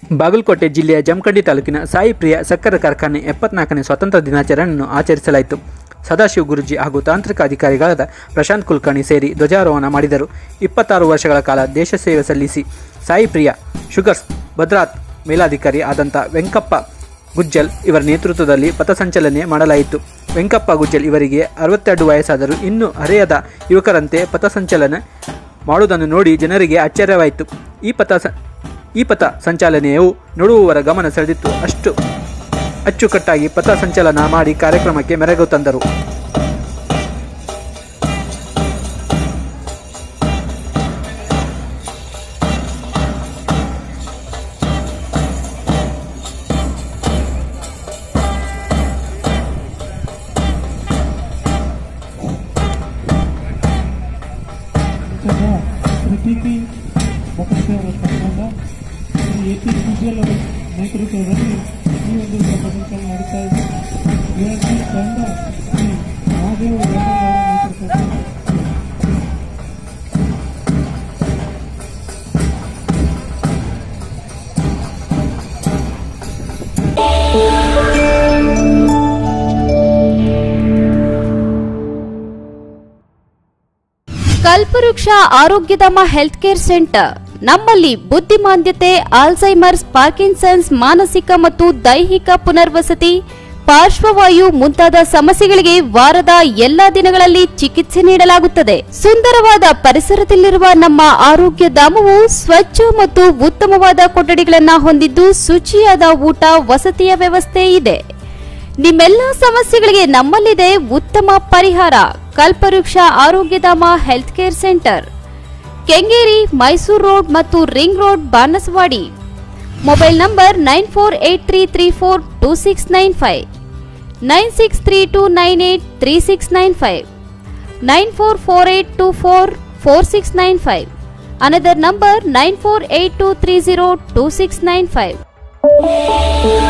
ಬಾಗಲಕೋಟೆ ಜಿಲ್ಲೆಯ ಜಮಖಂಡಿ ತಾಲೂಕಿನ ಸಾಯಿ ಪ್ರಿಯ ಸಕ್ಕರೆ ಕಾರ್ಖಾನೆ ಎಪ್ಪತ್ನಾಲ್ಕನೇ ಸ್ವಾತಂತ್ರ್ಯ ದಿನಾಚರಣೆಯನ್ನು ಆಚರಿಸಲಾಯಿತು ಸದಾಶಿವ ಗುರುಜಿ ಹಾಗೂ ತಾಂತ್ರಿಕ ಅಧಿಕಾರಿಗಳಾದ ಪ್ರಶಾಂತ್ ಕುಲಕರ್ಣಿ ಸೇರಿ ಧ್ವಜಾರೋಹಣ ಮಾಡಿದರು ಇಪ್ಪತ್ತಾರು ವರ್ಷಗಳ ಕಾಲ ದೇಶ ಸೇವೆ ಸಲ್ಲಿಸಿ ಸಾಯಿ ಪ್ರಿಯ ಶುಗರ್ಸ್ ಭದ್ರಾತ್ ಮೇಲಾಧಿಕಾರಿ ಆದಂಥ ವೆಂಕಪ್ಪ ಗುಜ್ಜಲ್ ಇವರ ನೇತೃತ್ವದಲ್ಲಿ ಪಥಸಂಚಲನೆ ಮಾಡಲಾಯಿತು ವೆಂಕಪ್ಪ ಗುಜ್ಜಲ್ ಇವರಿಗೆ ಅರವತ್ತೆರಡು ವಯಸ್ಸಾದರೂ ಇನ್ನೂ ಹರೆಯದ ಯುವಕರಂತೆ ಪಥಸಂಚಲನ ಮಾಡುವುದನ್ನು ನೋಡಿ ಜನರಿಗೆ ಆಶ್ಚರ್ಯವಾಯಿತು ಈ ಪಥ ಸ- ಈ ಪಥ ಸಂಚಾಲನೆಯು ನೋಡುವವರ ಗಮನ ಸೆಳೆದಿತ್ತು ಅಷ್ಟು ಅಚ್ಚುಕಟ್ಟಾಗಿ ಪಥ ಸಂಚಲನ ಮಾಡಿ ಕಾರ್ಯಕ್ರಮಕ್ಕೆ ಮೆರಗು ತಂದರು ಮುಖ್ಯಂగా ಪ್ರತೀತಿ ಬಸವರಾಜ ತಂಡ ಎ ಪಿ ವಿಜುವಲ್ ಅವರ ನೇತೃತ್ವದಲ್ಲಿ ಈ ಒಂದು ಪ್ರಪಂಚ ನಡೀತಾ ಇದೆ ಈ ತಂಡ ಶ್ರೀ ಮಹಾದೇವ ಅವರ ನೇತೃತ್ವದಲ್ಲಿ ಕಲ್ಪವೃಕ್ಷ ಆರೋಗ್ಯಧಾಮ ಹೆಲ್ತ್ ಕೇರ್ ಸೆಂಟರ್ ನಮ್ಮಲ್ಲಿ ಬುದ್ಧಿಮಾಂದ್ಯತೆ ಆಲ್ಝೈಮರ್ಸ್ ಪಾರ್ಕಿನ್ಸನ್ಸ್ ಮಾನಸಿಕ ಮತ್ತು ದೈಹಿಕ ಪುನರ್ವಸತಿ ಪಾರ್ಶ್ವವಾಯು ಮುಂತಾದ ಸಮಸ್ಯೆಗಳಿಗೆ ವಾರದ ಎಲ್ಲಾ ದಿನಗಳಲ್ಲಿ ಚಿಕಿತ್ಸೆ ನೀಡಲಾಗುತ್ತದೆ ಸುಂದರವಾದ ಪರಿಸರದಲ್ಲಿರುವ ನಮ್ಮ ಆರೋಗ್ಯ ಧಾಮವು ಸ್ವಚ್ಛ ಮತ್ತು ಉತ್ತಮವಾದ ಕೊಠಡಿಗಳನ್ನು ಹೊಂದಿದ್ದು ಶುಚಿಯಾದ ಊಟ ವಸತಿಯ ವ್ಯವಸ್ಥೆ ಇದೆ ನಿಮ್ಮೆಲ್ಲ ಸಮಸ್ಯೆಗಳಿಗೆ ನಮ್ಮಲ್ಲಿದೆ ಉತ್ತಮ ಪರಿಹಾರ Kalpavriksha Arogyadhama health care centre Kengeri Mysuru road ಮತ್ತು ring road Banaswadi mobile number nine four eight three three four two six nine five nine six three two nine eight three six nine five nine four four eight two four four six nine five another number nine four eight two three zero two six nine five